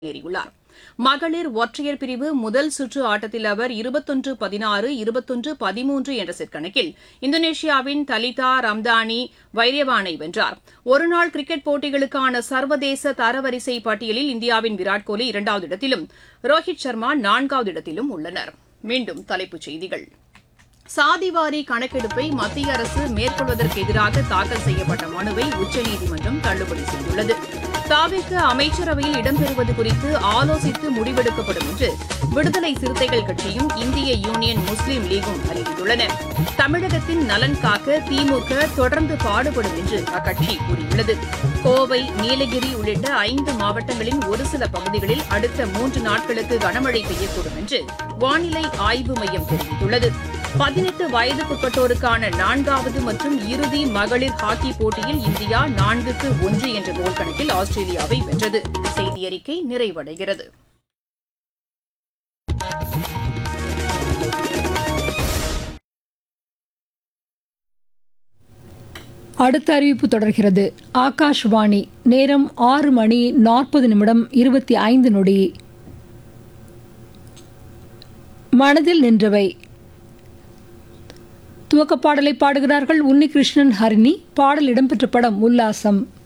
ஏறியுள்ளார் மகளிர் ஒற்றையர் பிரிவு முதல் சுற்று ஆட்டத்தில் அவர் இருபத்தொன்று பதினாறு இருபத்தொன்று பதிமூன்று என்ற செட் கணக்கில் இந்தோனேஷியாவின் தலிதா ரம்தானி வைரியவானை வென்றார் ஒருநாள் கிரிக்கெட் போட்டிகளுக்கான சர்வதேச தரவரிசை பட்டியலில் இந்தியாவின் விராட் கோலி இரண்டாவது இடத்திலும் ரோஹித் சர்மா நான்காவது இடத்திலும் உள்ளனர் மீண்டும் தலைப்புச் செய்திகள் சாதிவாரி கணக்கெடுப்பை மத்திய அரசு மேற்கொள்வதற்கு எதிராக தாக்கல் செய்யப்பட்ட மனுவை உச்சநீதிமன்றம் தள்ளுபடி செய்துள்ளது தாவிக்கு அமைச்சரவையில் இடம்பெறுவது குறித்து ஆலோசித்து முடிவெடுக்கப்படும் என்று விடுதலை சிறுத்தைகள் கட்சியும் இந்திய யூனியன் முஸ்லீம் லீகும் அறிவித்துள்ளன தமிழகத்தின் நலன் காக்க திமுக தொடர்ந்து பாடுபடும் என்று அக்கட்சி கூறியுள்ளது கோவை நீலகிரி உள்ளிட்ட ஐந்து மாவட்டங்களின் ஒரு சில பகுதிகளில் அடுத்த மூன்று நாட்களுக்கு கனமழை பெய்யக்கூடும் என்று வானிலை ஆய்வு மையம் தெரிவித்துள்ளது பதினெட்டு வயதுக்குட்பட்டோருக்கான நான்காவது மற்றும் இறுதி மகளிர் ஹாக்கி போட்டியில் இந்தியா நான்குக்கு ஒன்று என்ற கோல் கணக்கில் ஆஸ்திரேலியாவை வென்றது செய்தி அறிக்கை நிறைவடைகிறது அடுத்த அறிவிப்பு தொடர்கிறது ஆகாஷ்வாணி நேரம் ஆறு மணி நாற்பது நிமிடம் இருபத்தி ஐந்து நொடி மனதில் நின்றவை துவக்க பாடலை பாடுகிறார்கள் உன்னிகிருஷ்ணன் ஹரிணி பாடல் இடம்பெற்ற படம் உல்லாசம்